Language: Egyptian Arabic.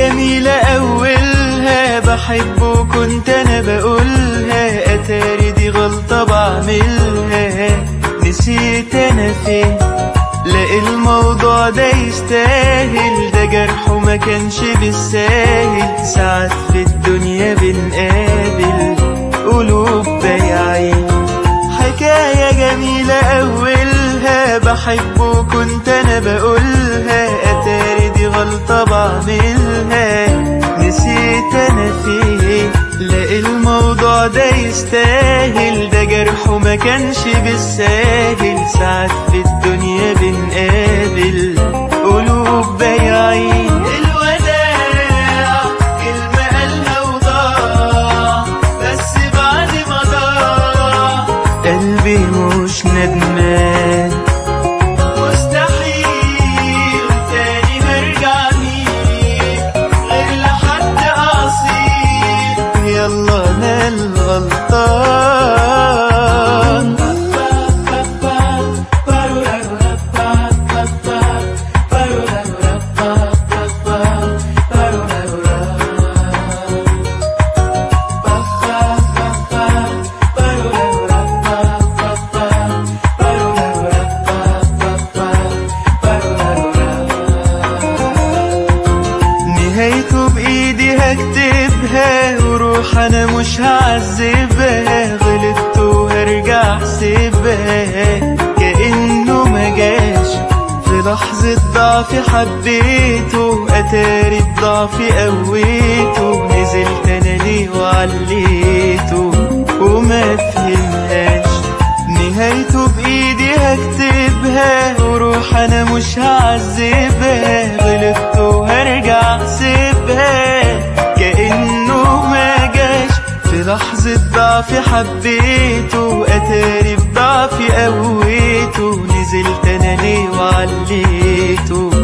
جميلة أولها بحبه كنت أنا بقولها أتاري دي غلطة بعملها نسيت أنا فين لا الموضوع ده يستاهل ده جرحه ما كانش بالساهل ساعات في الدنيا بنقابل قلوب بايعين حكاية جميلة أولها بحبه كنت أنا بقولها أتاري دي غلطة بعملها نسيت أنا فيه لا الموضوع ده يستاهل ده جرحه ما كانش بالساهل ساعات في الدنيا بنقابل قلوب بايعين الوداع كلمة قالها وضاع بس بعد ما ضاع قلبي مش ندمان مستحيل تاني هرجع مين غير لحد أصيل يلا أنا الغلطان نهايته بإيدي هكتبها وروح أنا مش هعذبها غلطت وهرجع أحسبها كأنه ما جاش في لحظة ضعف حبيته أتاري الضعف قويته نزلت أنا ليه وعليته وما فهمهاش نهايته بإيدي هكتبها وروح أنا مش هعذبها غلطت وهرجع أحسبها كأنه ما جاش في لحظة ضعف حبيته أتاري بضعفي قويته نزلت أنا ليه وعليته